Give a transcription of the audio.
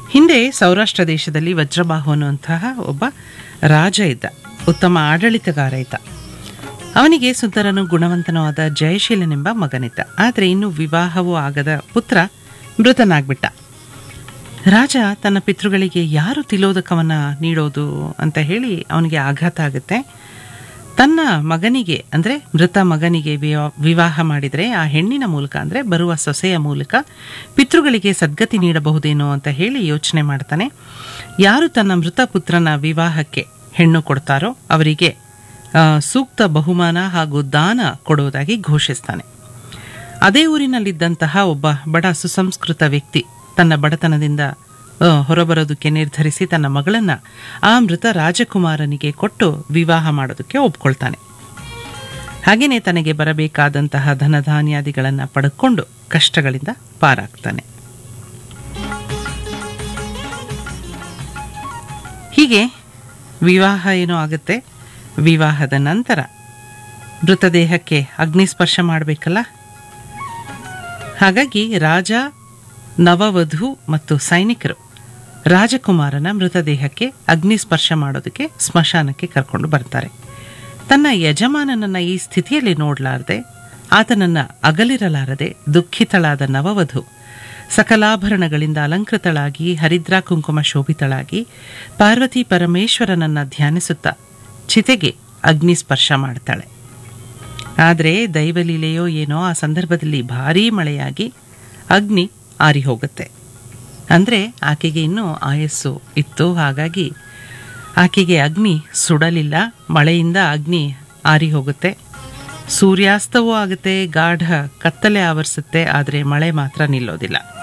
ಹಿಂದೆ ಸೌರಾಷ್ಟ್ರ ದೇಶದಲ್ಲಿ ವಜ್ರಬಾಹು ಅನ್ನುವಂತಹ ಒಬ್ಬ ರಾಜ ಇದ್ದ ಉತ್ತಮ ಆಡಳಿತಗಾರ ಇದ್ದ ಅವನಿಗೆ ಸುಂದರನು ಗುಣವಂತನೂ ಆದ ಜಯಶೀಲನೆಂಬ ಮಗನಿದ್ದ ಆದರೆ ಇನ್ನೂ ವಿವಾಹವೂ ಆಗದ ಪುತ್ರ ಮೃತನಾಗ್ಬಿಟ್ಟ ರಾಜ ತನ್ನ ಪಿತೃಗಳಿಗೆ ಯಾರು ತಿಲೋದಕವನ್ನ ನೀಡೋದು ಅಂತ ಹೇಳಿ ಅವನಿಗೆ ಆಘಾತ ಆಗುತ್ತೆ ತನ್ನ ಮಗನಿಗೆ ಅಂದರೆ ಮೃತ ಮಗನಿಗೆ ವಿವಾ- ವಿವಾಹ ಮಾಡಿದರೆ ಆ ಹೆಣ್ಣಿನ ಮೂಲಕ ಅಂದರೆ ಬರುವ ಸೊಸೆಯ ಮೂಲಕ ಪಿತೃಗಳಿಗೆ ಸದ್ಗತಿ ನೀಡಬಹುದೇನೋ ಅಂತ ಹೇಳಿ ಯೋಚನೆ ಮಾಡ್ತಾನೆ ಯಾರು ತನ್ನ ಮೃತ ಪುತ್ರನ ವಿವಾಹಕ್ಕೆ ಹೆಣ್ಣು ಕೊಡ್ತಾರೋ ಅವರಿಗೆ ಆ, ಸೂಕ್ತ ಬಹುಮಾನ ಹಾಗೂ ದಾನ ಕೊಡುವುದಾಗಿ ಘೋಷಿಸ್ತಾನೆ ಅದೇ ಊರಿನಲ್ಲಿದ್ದಂತಹ ಒಬ್ಬ ಬಡ ಸುಸಂಸ್ಕೃತ ವ್ಯಕ್ತಿ ತನ್ನ ಬಡತನದಿಂದ ಆ, ಹೊರಬರೋದಕ್ಕೆ ನಿರ್ಧರಿಸಿ ತನ್ನ ಮಗಳನ್ನ ಆ ಮೃತ ರಾಜಕುಮಾರನಿಗೆ ಕೊಟ್ಟು ವಿವಾಹ ಮಾಡೋದಕ್ಕೆ ಒಪ್ಕೊಳ್ತಾನೆ ಹಾಗೆಯೇ ತನಗೆ ಬರಬೇಕಾದಂತಹ ಧನಧಾನ್ಯಾದಿಗಳನ್ನು ಪಡ್ಕೊಂಡು ಕಷ್ಟಗಳಿಂದ ಪಾರಾಗ್ತಾನೆ ಹೀಗೆ ವಿವಾಹ ಏನೋ ಆಗುತ್ತೆ ವಿವಾಹದ ನಂತರ ಮೃತದೇಹಕ್ಕೆ ಅಗ್ನಿಸ್ಪರ್ಶ ಮಾಡಬೇಕಲ್ಲ ಹಾಗಾಗಿ ರಾಜ ನವವಧು ಮತ್ತು ಸೈನಿಕರು ರಾಜಕುಮಾರನ ಮೃತದೇಹಕ್ಕೆ ಅಗ್ನಿಸ್ಪರ್ಶ ಮಾಡೋದಕ್ಕೆ ಸ್ಮಶಾನಕ್ಕೆ ಕರ್ಕೊಂಡು ಬರ್ತಾರೆ ತನ್ನ ಯಜಮಾನನನ್ನ ಈ ಸ್ಥಿತಿಯಲ್ಲಿ ನೋಡಲಾರದೆ ಆತನನ್ನ ಅಗಲಿರಲಾರದೆ ದುಃಖಿತಳಾದ ನವವಧು ಸಕಲಾಭರಣಗಳಿಂದ ಅಲಂಕೃತಳಾಗಿ ಹರಿದ್ರಾ ಕುಂಕುಮ ಶೋಭಿತಳಾಗಿ ಪಾರ್ವತಿ ಪರಮೇಶ್ವರನನ್ನ ಧ್ಯಾನಿಸುತ್ತಾ ಚಿತೆಗೆ ಅಗ್ನಿಸ್ಪರ್ಶ ಮಾಡ್ತಾಳೆ ಆದರೆ ದೈವಲೀಲೆಯೋ ಏನೋ ಆ ಸಂದರ್ಭದಲ್ಲಿ ಭಾರೀ ಮಳೆಯಾಗಿ ಅಗ್ನಿ ಆರಿ ಹೋಗುತ್ತೆ ಅಂದರೆ ಆಕೆಗೆ ಇನ್ನೂ ಆಯಸ್ಸು ಇತ್ತು ಹಾಗಾಗಿ ಆಕೆಗೆ ಅಗ್ನಿ ಸುಡಲಿಲ್ಲ ಮಳೆಯಿಂದ ಅಗ್ನಿ ಆರಿ ಹೋಗುತ್ತೆ ಸೂರ್ಯಾಸ್ತವೂ ಆಗುತ್ತೆ ಗಾಢ ಕತ್ತಲೆ ಆವರಿಸುತ್ತೆ ಆದರೆ ಮಳೆ ಮಾತ್ರ ನಿಲ್ಲೋದಿಲ್ಲ